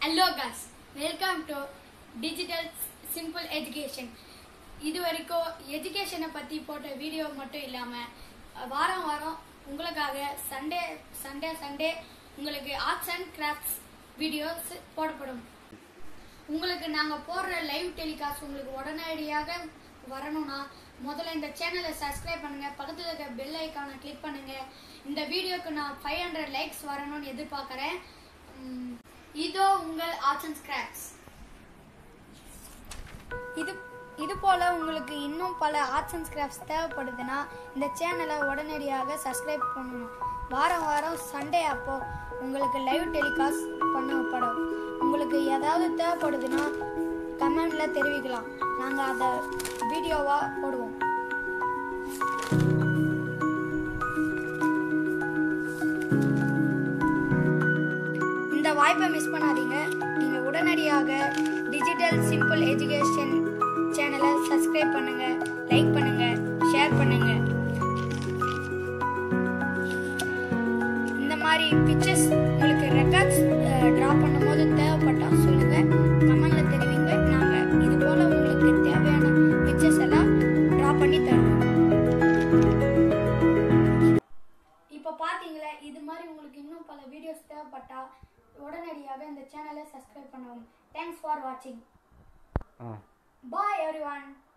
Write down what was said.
hello guys welcome to digital simple education இது வரைக்கும் எஜுகேஷனை பற்றி போட்ட வீடியோ மட்டும் இல்லாமல் வாரம் வாரம் உங்களுக்காக சண்டே சண்டே சண்டே உங்களுக்கு ஆர்ட்ஸ் அண்ட் கிராஃப்ட்ஸ் வீடியோஸ் போடப்படும் உங்களுக்கு நாங்கள் போடுற லைவ் டெலிகாஸ்ட் உங்களுக்கு உடனடியாக வரணும்னா முதல்ல இந்த சேனலை சப்ஸ்கிரைப் பண்ணுங்க பக்கத்தில் இருக்க பெல் ஐக்கானை கிளிக் பண்ணுங்க இந்த வீடியோக்கு நான் ஃபைவ் ஹண்ட்ரட் லைக்ஸ் வரணும்னு எதிர்பார்க்குறேன் உம், இதோ உங்கள் ஆர்ட்ஸ் அண்ட் கிராஃப்ட்ஸ் இது இது போல உங்களுக்கு இன்னும் பல ஆர்ட்ஸ் அண்ட் கிராஃப்ட்ஸ் தேவைப்படுதுன்னா இந்த சேனலை உடனடியாக சப்ஸ்கிரைப் பண்ணணும் வாரம் வாரம் சண்டே அப்போ உங்களுக்கு லைவ் டெலிகாஸ்ட் பண்ணப்படும் உங்களுக்கு ஏதாவது தேவைப்படுதுன்னா கமெண்ட்ல தெரிவிக்கலாம் நாங்கள் அதை வீடியோவாக போடுவோம் இந்த வாய்ப்பை மிஸ் பண்ணாதீங்க நீங்க உடனடியாக டிஜிட்டல் சிம்பிள் எஜுகேஷன் சேனலை சப்ஸ்கிரைப் பண்ணுங்க லைக் பண்ணுங்க ஷேர் பண்ணுங்க இந்த மாதிரி பிக்சர்ஸ் உங்களுக்கு ரெக்கார்ட்ஸ் ட்ரா பண்ணும்போது தேவைப்பட்டா சொல்லுங்க கமெண்ட்ல தெரிவிங்க நாங்க இது போல உங்களுக்கு தேவையான பிக்சர்ஸ் எல்லாம் ட்ரா பண்ணி தருவோம் இப்போ பார்த்தீங்களா இது மாதிரி உங்களுக்கு இன்னும் பல வீடியோஸ் தேவைப்பட்டா உடனடியாக இந்த சேனலை சப்ஸ்கிரைப் பண்ணவும் தேங்க்ஸ் ஃபார் வாட்சிங் ஆ பாய் எவ்ரி ஒன்